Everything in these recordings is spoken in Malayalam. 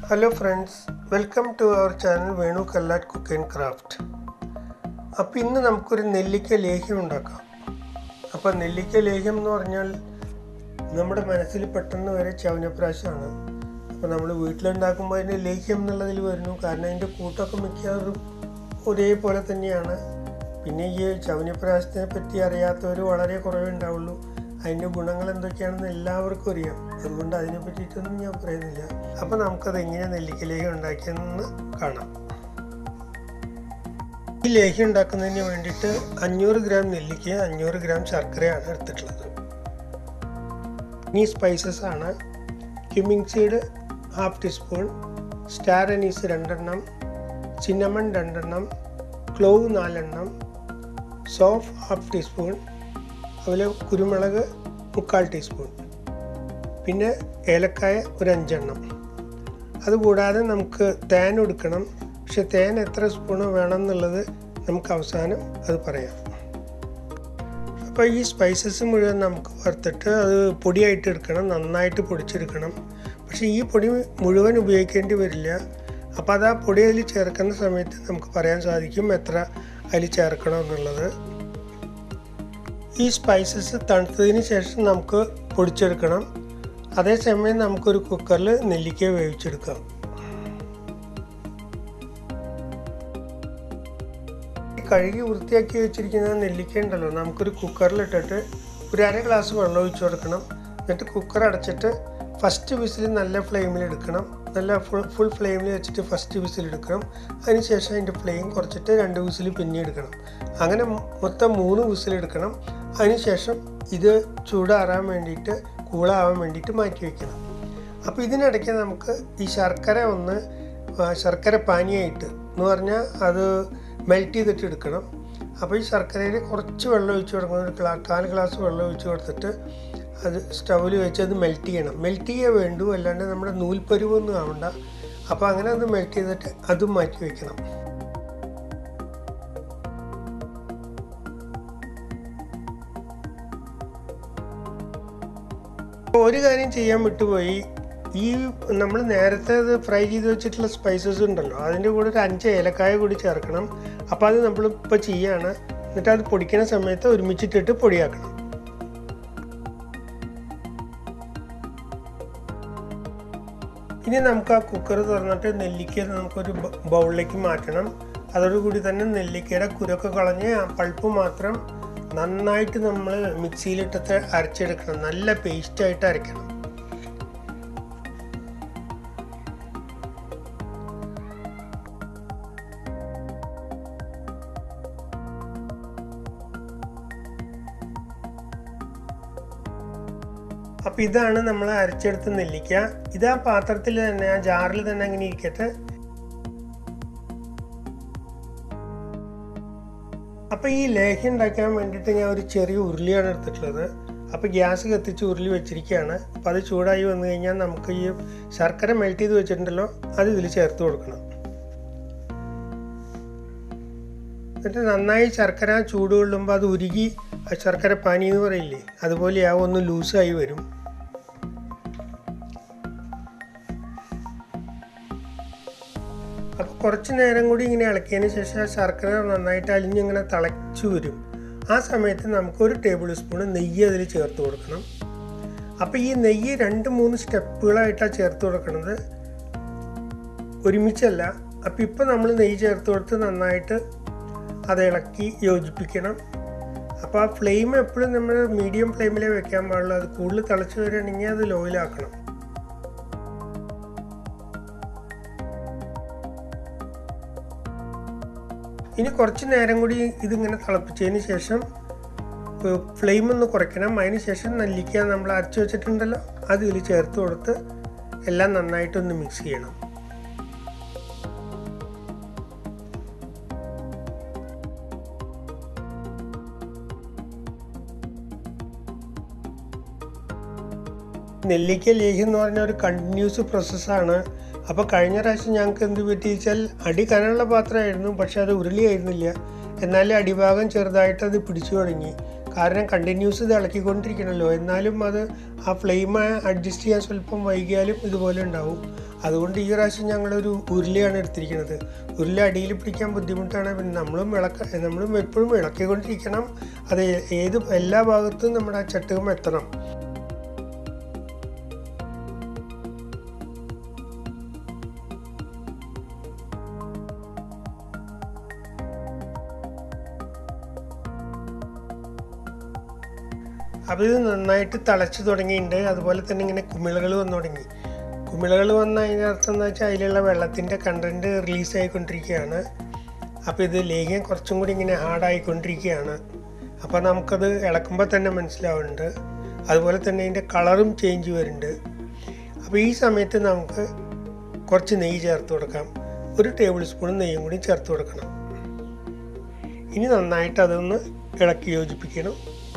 hello friends welcome to our channel Venu Kallat cook and craft അപ്പോൾ ഇന്ന് നമുക്കൊരു നെല്ലിക്ക ലേഹ്യം ഉണ്ടാക്കാം അപ്പോൾ നെല്ലിക്ക ലേഹ്യം എന്ന് പറഞ്ഞാൽ നമ്മുടെ മനസ്സിൽ പെട്ടെന്ന് വരെ ചവനപ്രാശമാണ് അപ്പോൾ നമ്മൾ വീട്ടിലുണ്ടാക്കുമ്പോൾ അതിൻ്റെ ലേഹ്യം എന്നുള്ളതിൽ വരുന്നു കാരണം അതിൻ്റെ കൂട്ടൊക്കെ മിക്കവാറും ഒരേപോലെ തന്നെയാണ് പിന്നെ ഈ ചവനപ്രാശത്തിനെ പറ്റി അറിയാത്തവർ വളരെ കുറവേ ഉണ്ടാവുള്ളൂ അതിൻ്റെ ഗുണങ്ങൾ എന്തൊക്കെയാണെന്ന് എല്ലാവർക്കും അറിയാം അതുകൊണ്ട് അതിനെ പറ്റിയിട്ടൊന്നും ഞാൻ പറയുന്നില്ല അപ്പോൾ നമുക്കത് എങ്ങനെ നെല്ലിക്ക ലേഹ്യം ഉണ്ടാക്കിയെന്ന് കാണാം ഈ ലേഹ്യം ഉണ്ടാക്കുന്നതിന് വേണ്ടിയിട്ട് അഞ്ഞൂറ് ഗ്രാം നെല്ലിക്ക അഞ്ഞൂറ് ഗ്രാം ശർക്കരയാണ് എടുത്തിട്ടുള്ളത് ഇനി സ്പൈസസ് ആണ് cumin seed half teaspoon star anise രണ്ടെണ്ണം ചിന്നമൺ രണ്ടെണ്ണം ക്ലോവ് നാലെണ്ണം സോഫ് ഹാഫ് ടീസ്പൂൺ അതുപോലെ കുരുമുളക് മുക്കാൽ ടീസ്പൂൺ പിന്നെ ഏലക്കായ ഒരു അഞ്ചെണ്ണം അതുകൂടാതെ നമുക്ക് തേൻ എടുക്കണം പക്ഷെ തേൻ എത്ര സ്പൂണ് വേണം എന്നുള്ളത് നമുക്ക് അവസാനം അത് പറയാം അപ്പോൾ ഈ സ്പൈസസ് മുഴുവൻ നമുക്ക് വറുത്തിട്ട് അത് പൊടിയായിട്ട് എടുക്കണം നന്നായിട്ട് പൊടിച്ചെടുക്കണം പക്ഷേ ഈ പൊടി മുഴുവൻ ഉപയോഗിക്കേണ്ടി വരില്ല അപ്പോൾ അത് ആ പൊടി അതിൽ ചേർക്കുന്ന സമയത്ത് നമുക്ക് പറയാൻ സാധിക്കും എത്ര അതിൽ ചേർക്കണം എന്നുള്ളത് ഈ സ്പൈസസ് തണുത്തതിന് ശേഷം നമുക്ക് പൊടിച്ചെടുക്കണം അതേസമയം നമുക്കൊരു കുക്കറിൽ നെല്ലിക്ക വേവിച്ചെടുക്കാം കഴുകി വൃത്തിയാക്കി വെച്ചിരിക്കുന്ന നെല്ലിക്ക ഉണ്ടല്ലോ നമുക്കൊരു കുക്കറിലിട്ടിട്ട് ഒരു അര ഗ്ലാസ് വെള്ളം ഒഴിച്ചു കൊടുക്കണം എന്നിട്ട് കുക്കർ അടച്ചിട്ട് ഫസ്റ്റ് വിസിൽ നല്ല ഫ്ലെയിമിൽ എടുക്കണം നല്ല ഫുൾ ഫുൾ ഫ്ലെയിമിൽ വെച്ചിട്ട് ഫസ്റ്റ് വിസിൽ എടുക്കണം അതിനുശേഷം അതിൻ്റെ ഫ്ലെയിം കുറച്ചിട്ട് രണ്ട് വിസിൽ പിന്നെ എടുക്കണം അങ്ങനെ മൊത്തം മൂന്ന് വിസിൽ എടുക്കണം അതിനുശേഷം ഇത് ചൂടാറാൻ വേണ്ടിയിട്ട് കൂളാവാൻ വേണ്ടിയിട്ട് മാറ്റി വയ്ക്കണം അപ്പോൾ ഇതിനിടയ്ക്ക് നമുക്ക് ഈ ശർക്കര ഒന്ന് ശർക്കര പാനിയായിട്ട് എന്ന് പറഞ്ഞാൽ അത് മെൽറ്റ് ചെയ്തിട്ട് എടുക്കണം അപ്പോൾ ഈ ശർക്കരയിൽ കുറച്ച് വെള്ളം ഒഴിച്ച് കൊടുക്കണം ഒരു ഗ്ലാ കാൽ ഗ്ലാസ് വെള്ളം ഒഴിച്ച് കൊടുത്തിട്ട് അത് സ്റ്റൗവിൽ വെച്ച് അത് മെൽറ്റ് ചെയ്യണം മെൽറ്റ് ചെയ്യേ വേണ്ടു അല്ലാണ്ട് നമ്മുടെ നൂൽപ്പരുവൊന്നും ആവണ്ട അപ്പോൾ അങ്ങനെ അത് മെൽറ്റ് ചെയ്തിട്ട് അതും മാറ്റി വയ്ക്കണം ഒരു കാര്യം ചെയ്യാൻ വിട്ടുപോയി ഈ നമ്മൾ നേരത്തെ അത് ഫ്രൈ ചെയ്ത് വെച്ചിട്ടുള്ള സ്പൈസസ് ഉണ്ടല്ലോ അതിൻ്റെ കൂടെ ഒരു അഞ്ച് ഏലക്കായ കൂടി ചേർക്കണം അപ്പോൾ അത് നമ്മളിപ്പോൾ ചെയ്യാണ് എന്നിട്ട് അത് പൊടിക്കുന്ന സമയത്ത് ഒരുമിച്ചിട്ടിട്ട് പൊടിയാക്കണം ഇനി നമുക്ക് ആ കുക്കർ തുറന്നിട്ട് നെല്ലിക്ക നമുക്കൊരു ബൗളിലേക്ക് മാറ്റണം അതോടുകൂടി തന്നെ നെല്ലിക്കയുടെ കുരൊക്കെ കളഞ്ഞ് ആ പൾപ്പ് മാത്രം നന്നായിട്ട് നമ്മൾ മിക്സിയിലിട്ടിട്ട് അരച്ചെടുക്കണം നല്ല പേസ്റ്റായിട്ട് അരയ്ക്കണം അപ്പോൾ ഇതാണ് നമ്മൾ അരച്ചെടുത്ത നെല്ലിക്ക ഇത് ആ പാത്രത്തിൽ തന്നെ ആ ജാറിൽ തന്നെ അങ്ങനെ ഇരിക്കട്ടെ അപ്പോൾ ഈ ലേഹ്യം ഉണ്ടാക്കാൻ വേണ്ടിയിട്ട് ഞാൻ ഒരു ചെറിയ ഉരുളിയാണ് എടുത്തിട്ടുള്ളത് അപ്പോൾ ഗ്യാസ് കത്തിച്ച് ഉരുളി വെച്ചിരിക്കുകയാണ് അപ്പോൾ അത് ചൂടായി വന്നു കഴിഞ്ഞാൽ നമുക്ക് ഈ ശർക്കര മെൽറ്റ് ചെയ്ത് വെച്ചിട്ടുണ്ടല്ലോ അത് ഇതിൽ ചേർത്ത് കൊടുക്കണം എന്നിട്ട് നന്നായി ശർക്കര ചൂട് കൊള്ളുമ്പോൾ അത് ഉരുകി ശർക്കര പാനി എന്ന് പറയില്ലേ അതുപോലെയാവും ഒന്ന് ലൂസായി വരും അപ്പോൾ കുറച്ച് നേരം കൂടി ഇങ്ങനെ ഇളക്കിയതിന് ശേഷം ശർക്കര നന്നായിട്ട് അലിഞ്ഞിങ്ങനെ തിളച്ചു വരും ആ സമയത്ത് നമുക്ക് ഒരു ടേബിൾ സ്പൂൺ നെയ്യ് അതിൽ ചേർത്ത് കൊടുക്കണം അപ്പോൾ ഈ നെയ്യ് രണ്ട് മൂന്ന് സ്റ്റെപ്പുകളായിട്ടാണ് ചേർത്ത് കൊടുക്കുന്നത് ഒരുമിച്ചല്ല അപ്പോൾ ഇപ്പോൾ നമ്മൾ നെയ്യ് ചേർത്ത് കൊടുത്ത് നന്നായിട്ട് അത് ഇളക്കി യോജിപ്പിക്കണം അപ്പോൾ ആ ഫ്ലെയിം എപ്പോഴും നമ്മൾ മീഡിയം ഫ്ലെയിമിലേ വെക്കാൻ പാടുള്ളൂ അത് കൂടുതൽ തിളച്ച് വരികയാണെങ്കിൽ അത് ലോയിലാക്കണം ഇനി കുറച്ച് നേരം കൂടി ഇതിങ്ങനെ തിളപ്പിച്ചതിന് ശേഷം ഫ്ലെയിം ഒന്ന് കുറയ്ക്കണം അതിന് ശേഷം നെല്ലിക്ക നമ്മൾ അരച്ച് വെച്ചിട്ടുണ്ടല്ലോ അത് ഇതിൽ ചേർത്ത് കൊടുത്ത് എല്ലാം നന്നായിട്ടൊന്ന് മിക്സ് ചെയ്യണം നെല്ലിക്ക ലേഹ്യം എന്ന് പറഞ്ഞ ഒരു കണ്ടിന്യൂസ് പ്രോസസ്സാണ് അപ്പോൾ കഴിഞ്ഞ പ്രാവശ്യം ഞങ്ങൾക്ക് എന്ത് പറ്റി വെച്ചാൽ അടി കനമുള്ള പാത്രമായിരുന്നു പക്ഷെ അത് ഉരുളിയായിരുന്നില്ല എന്നാലും അടിഭാഗം ചെറുതായിട്ട് അത് പിടിച്ചു തുടങ്ങി കാരണം കണ്ടിന്യൂസ് ഇത് ഇളക്കിക്കൊണ്ടിരിക്കണമല്ലോ എന്നാലും അത് ആ ഫ്ലെയിം അഡ്ജസ്റ്റ് ചെയ്യാൻ സ്വല്പം വൈകിയാലും ഇതുപോലെ ഉണ്ടാവും അതുകൊണ്ട് ഈ പ്രാവശ്യം ഞങ്ങളൊരു ഉരുളിയാണ് എടുത്തിരിക്കുന്നത് ഉരുളി അടിയിൽ പിടിക്കാൻ ബുദ്ധിമുട്ടാണ് പിന്നെ നമ്മളും ഇളക്ക നമ്മളും എപ്പോഴും ഇളക്കിക്കൊണ്ടിരിക്കണം അത് ഏത് എല്ലാ ഭാഗത്തും നമ്മുടെ ആ ചട്ടുകം എത്തണം അപ്പോൾ ഇത് നന്നായിട്ട് തിളച്ച് തുടങ്ങിയിട്ടുണ്ട് അതുപോലെ തന്നെ ഇങ്ങനെ കുമിളകൾ വന്നു തുടങ്ങി കുമിളകൾ വന്ന അതിൻ്റെ അർത്ഥം എന്താ വെച്ചാൽ അതിലുള്ള വെള്ളത്തിൻ്റെ കണ്ടൻറ്റ് റിലീസ് ആയിക്കൊണ്ടിരിക്കുകയാണ് അപ്പോൾ ഇത് ലേഖ്യം കുറച്ചും കൂടി ഇങ്ങനെ ഹാർഡായിക്കൊണ്ടിരിക്കുകയാണ് അപ്പോൾ നമുക്കത് ഇളക്കുമ്പോൾ തന്നെ മനസ്സിലാവുന്നുണ്ട് അതുപോലെ തന്നെ അതിൻ്റെ കളറും ചേഞ്ച് വരുന്നുണ്ട് അപ്പോൾ ഈ സമയത്ത് നമുക്ക് കുറച്ച് നെയ്യ് ചേർത്ത് കൊടുക്കാം ഒരു ടേബിൾ സ്പൂൺ നെയ്യും കൂടി ചേർത്ത് കൊടുക്കണം ഇനി നന്നായിട്ട് അതൊന്ന് ഇളക്കി യോജിപ്പിക്കണം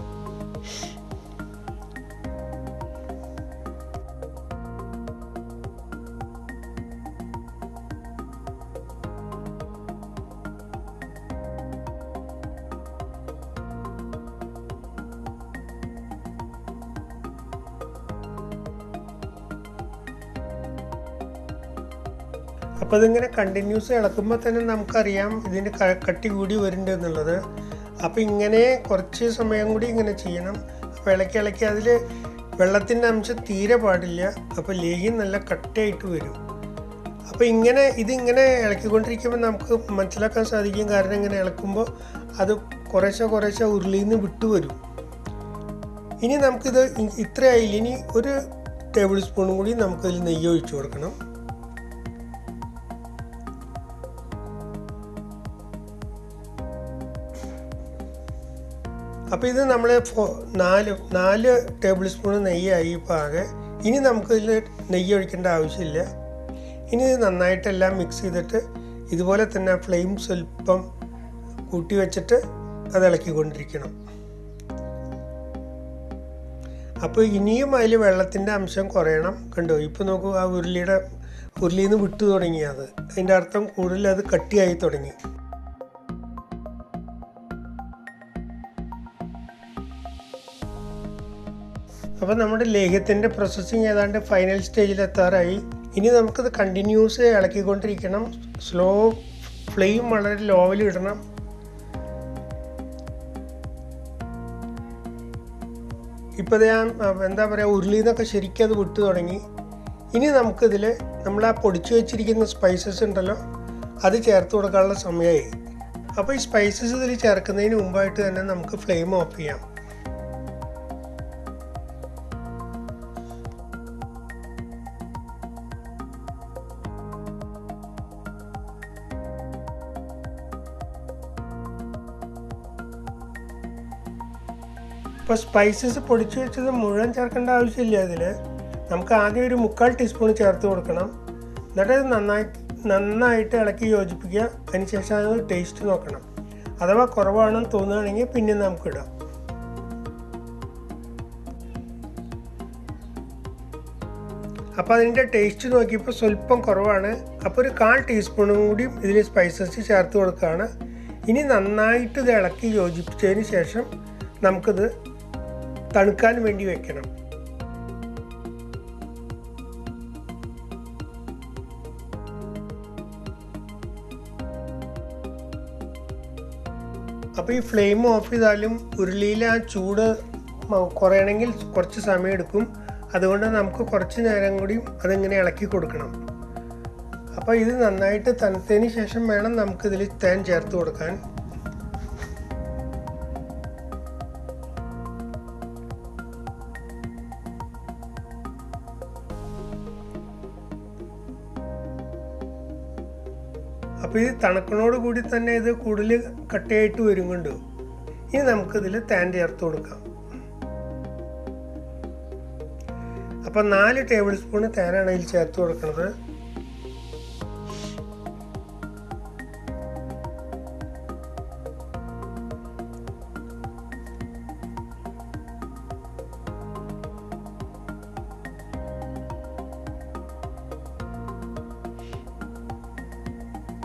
അപ്പോൾ ഇതിങ്ങനെ കണ്ടിന്യൂസ് ഇളക്കുമ്പോൾ തന്നെ നമുക്കറിയാം ഇതിൻ്റെ ക- കട്ടി കൂടി വരുന്നുണ്ട് എന്നുള്ളത് അപ്പോൾ ഇങ്ങനെ കുറച്ച് സമയം കൂടി ഇങ്ങനെ ചെയ്യണം അപ്പോൾ ഇളക്കി ഇളക്കി അതിൽ വെള്ളത്തിൻ്റെ അംശം തീരെ പാടില്ല അപ്പോൾ ലേഹ്യം നല്ല കട്ടയായിട്ട് വരും അപ്പോൾ ഇങ്ങനെ ഇതിങ്ങനെ ഇളക്കിക്കൊണ്ടിരിക്കുമ്പോൾ നമുക്ക് മനസ്സിലാക്കാൻ സാധിക്കും കാരണം ഇങ്ങനെ ഇളക്കുമ്പോൾ അത് കുറേശ്ശെ കുറേശ്ശെ ഉരുളിയിൽ നിന്ന് വിട്ടു വരും ഇനി നമുക്കിത് ഇ- ഇത്രയായില്ല ഇനി ഒരു ടേബിൾ സ്പൂണും കൂടി നമുക്കതിൽ നെയ്യ് ഒഴിച്ചു കൊടുക്കണം അപ്പോൾ ഇത് നമ്മൾ നാല് നാല് ടേബിൾ സ്പൂൺ നെയ്യായി ഇപ്പോൾ ആകെ ഇനി നമുക്കിതിൽ നെയ്യ് ഒഴിക്കേണ്ട ആവശ്യമില്ല ഇനി ഇത് നന്നായിട്ടെല്ലാം മിക്സ് ചെയ്തിട്ട് ഇതുപോലെ തന്നെ ഫ്ലെയിം സ്വല്പം കൂട്ടി വെച്ചിട്ട് അത് ഇളക്കിക്കൊണ്ടിരിക്കണം അപ്പോൾ ഇനിയും അതിൽ വെള്ളത്തിൻ്റെ അംശം കുറയണം കണ്ടോ ഇപ്പോൾ നോക്കൂ ആ ഉരുളിയുടെ ഉരുളിയിൽ നിന്ന് വിട്ടു തുടങ്ങി അത് അതിൻ്റെ അർത്ഥം കൂടുതൽ അത് കട്ടിയായി തുടങ്ങി അപ്പോൾ നമ്മുടെ ലേഹ്യത്തിൻ്റെ പ്രോസസ്സിങ് ഏതാണ്ട് ഫൈനൽ സ്റ്റേജിൽ എത്താറായി ഇനി നമുക്കിത് കണ്ടിന്യൂസ് ഇളക്കിക്കൊണ്ടിരിക്കണം സ്ലോ ഫ്ലെയിം വളരെ ലോവിൽ ഇടണം ഇപ്പോൾ ഞാൻ എന്താ പറയുക ഉരുളിയിൽ നിന്നൊക്കെ ശരിക്കും അത് വിട്ടു തുടങ്ങി ഇനി നമുക്കിതിൽ നമ്മൾ ആ പൊടിച്ചു വെച്ചിരിക്കുന്ന സ്പൈസസ് ഉണ്ടല്ലോ അത് ചേർത്ത് കൊടുക്കാനുള്ള സമയമായി അപ്പോൾ ഈ സ്പൈസസ് ഇതിൽ ചേർക്കുന്നതിന് മുമ്പായിട്ട് തന്നെ നമുക്ക് ഫ്ലെയിം ഓഫ് ചെയ്യാം ഇപ്പോൾ സ്പൈസസ് പൊടിച്ചു വെച്ചത് മുഴുവൻ ചേർക്കേണ്ട ആവശ്യമില്ല അതിൽ നമുക്ക് ആദ്യം ഒരു മുക്കാൽ ടീസ്പൂൺ ചേർത്ത് കൊടുക്കണം എന്നിട്ട് അത് നന്നായി നന്നായിട്ട് ഇളക്കി യോജിപ്പിക്കുക അതിനുശേഷം അത് ടേസ്റ്റ് നോക്കണം അഥവാ കുറവാണെന്ന് തോന്നുകയാണെങ്കിൽ പിന്നെ നമുക്ക് ഇടാം അപ്പോൾ അതിൻ്റെ ടേസ്റ്റ് നോക്കിയപ്പോൾ സ്വല്പം കുറവാണ് അപ്പോൾ ഒരു കാൽ ടീസ്പൂണും കൂടി ഇതിൽ സ്പൈസസ് ചേർത്ത് കൊടുക്കുകയാണ് ഇനി നന്നായിട്ട് ഇത് ഇളക്കി യോജിപ്പിച്ചതിന് ശേഷം നമുക്കിത് തണുക്കാൻ വേണ്ടി വെക്കണം അപ്പോൾ ഈ ഫ്ലെയിം ഓഫ് ചെയ്താലും ഉരുളിയിലെ ആ ചൂട് മ- കുറയണമെങ്കിൽ കുറച്ച് സമയം എടുക്കും അതുകൊണ്ട് നമുക്ക് കുറച്ച് നേരം കൂടി അതിങ്ങനെ ഇളക്കി കൊടുക്കണം അപ്പോൾ ഇത് നന്നായിട്ട് തണുത്തതിന് ശേഷം വേണം നമുക്കിതിൽ തേൻ ചേർത്ത് കൊടുക്കാൻ അപ്പോൾ ഇത് തണുക്കണോട് കൂടി തന്നെ ഇത് കൂടുതൽ കട്ടയായിട്ട് വരും കൊണ്ട് ഇനി നമുക്കിതിൽ തേൻ ചേർത്ത് കൊടുക്കാം അപ്പം നാല് ടേബിൾ സ്പൂൺ തേനാണ് ഇതിൽ ചേർത്ത് കൊടുക്കുന്നത്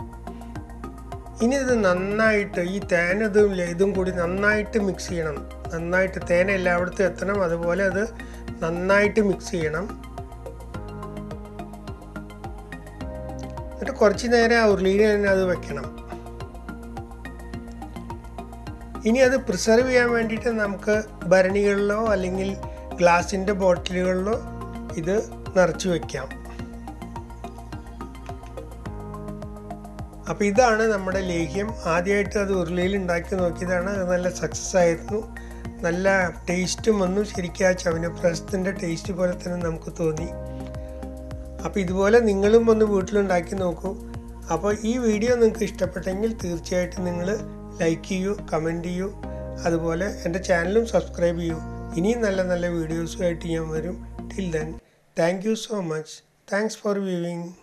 ഇനി ഇത് നന്നായിട്ട് ഈ തേൻ ഇതും ഇതും കൂടി നന്നായിട്ട് മിക്സ് ചെയ്യണം നന്നായിട്ട് തേൻ എല്ലായിടത്തും എത്തണം അതുപോലെ അത് നന്നായിട്ട് മിക്സ് ചെയ്യണം എന്നിട്ട് കുറച്ച് നേരം ആ ഉരുളിയിൽ തന്നെ അത് വെക്കണം ഇനി അത് പ്രിസർവ് ചെയ്യാൻ വേണ്ടിയിട്ട് നമുക്ക് ഭരണികളിലോ അല്ലെങ്കിൽ ഗ്ലാസിൻ്റെ ബോട്ടിലുകളിലോ ഇത് നിറച്ച് വയ്ക്കാം അപ്പോൾ ഇതാണ് നമ്മുടെ ലേഹ്യം ആദ്യമായിട്ട് അത് ഉരുളിയിൽ ഉണ്ടാക്കി നോക്കിയതാണ് അത് നല്ല സക്സസ് ആയിരുന്നു നല്ല ടേസ്റ്റും വന്നു ശരിക്കും ആ ചവനപ്രസത്തിൻ്റെ ടേസ്റ്റ് പോലെ തന്നെ നമുക്ക് തോന്നി അപ്പോൾ ഇതുപോലെ നിങ്ങളും ഒന്ന് വീട്ടിലുണ്ടാക്കി നോക്കൂ അപ്പോൾ ഈ വീഡിയോ നിങ്ങൾക്ക് ഇഷ്ടപ്പെട്ടെങ്കിൽ തീർച്ചയായിട്ടും നിങ്ങൾ ലൈക്ക് ചെയ്യൂ കമൻറ്റ് ചെയ്യൂ അതുപോലെ എൻ്റെ ചാനലും സബ്സ്ക്രൈബ് ചെയ്യൂ ഇനിയും നല്ല നല്ല വീഡിയോസുമായിട്ട് ഞാൻ വരും till then thank you so much thanks for viewing